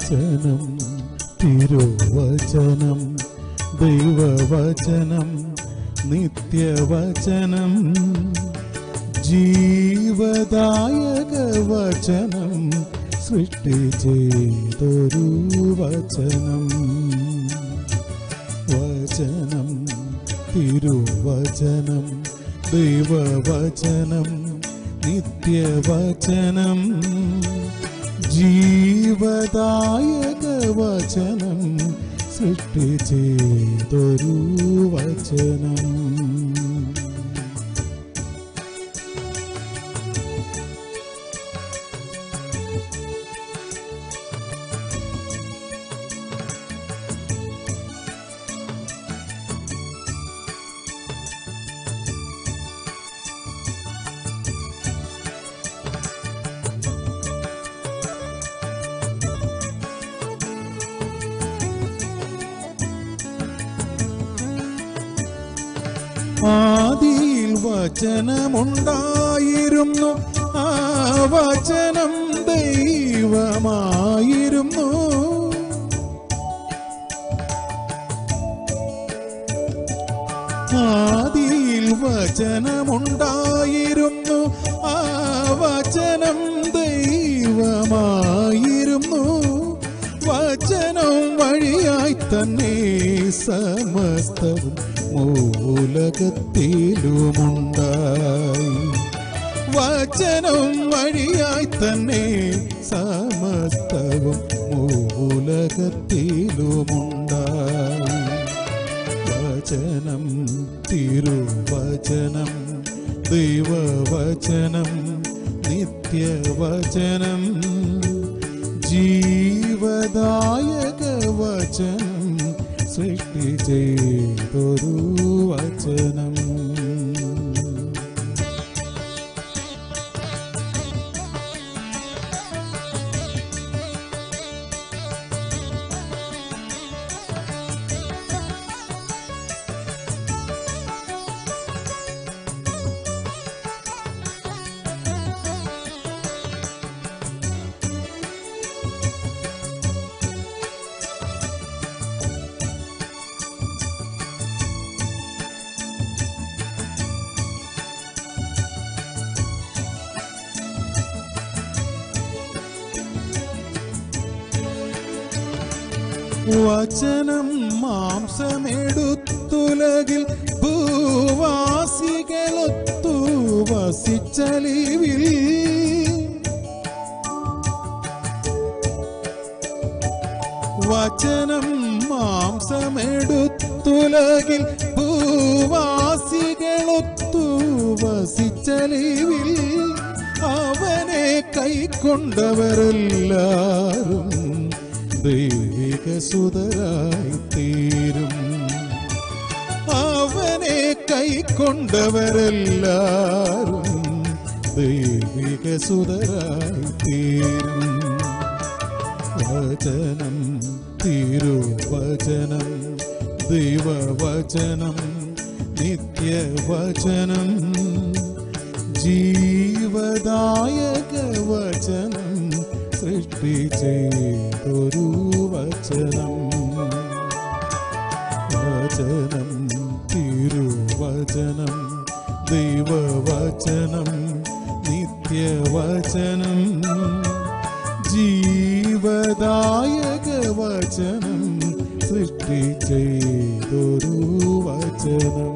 വചനം തിരുവചനം ദൈവവചനം നിത്യവചനം ജീവദായക വചനം സൃഷ്ടി ചെയ്തൊരു വചനം വചനം തിരുവചനം ദൈവവചനം നിത്യവചനം ജീവദായക വചനം സൃഷ്ടി ചെയ്തൊരു വചനം ആദിയിൽ വചനമുണ്ടായിരുന്നു ആ വചനം ദൈവമായിരുന്നു ആദിയിൽ വചനമുണ്ടായിരുന്നു ആ വചനം ദൈവമായിരുന്നു വചനം വഴിയായി തന്നെ സമസ്തവും മൂലകത്തിലുമുണ്ടായി വചനം വഴിയായി തന്നെ സമസ്തവും മൂലകത്തിലുമുണ്ടായി വചനം തിരുവചനം ദൈവവചനം നിത്യവചനം ജീവദായക വചനം സൃഷ്ടി ചെയ്തൊരു വചനം വചനം മാംസമെടുത്തുലകിൽ ഭൂവാസികളൊത്തു വസിച്ചലിവിൽ വചനം മാംസമെടുത്തുലകിൽ ഭൂവാസികളൊത്തു വസിച്ചലിവിൽ അവനെ കൈക്കൊണ്ടവരെല്ലാരും ദൈവിക സുതരായി തീരും അവനെ കൈക്കൊണ്ടവരെല്ലാരും ദൈവിക സുതരായി തീരും വചനം തിരുവചനം ദൈവവചനം നിത്യവചനം ജീവദായക വചനം സൃഷ്ടി ചെയ്തൊരു വചനം വചനം തിരുവചനം ദൈവവചനം നിത്യവചനം ജീവദായക വചനം സൃഷ്ടി ചെയ്തൊരു വചനം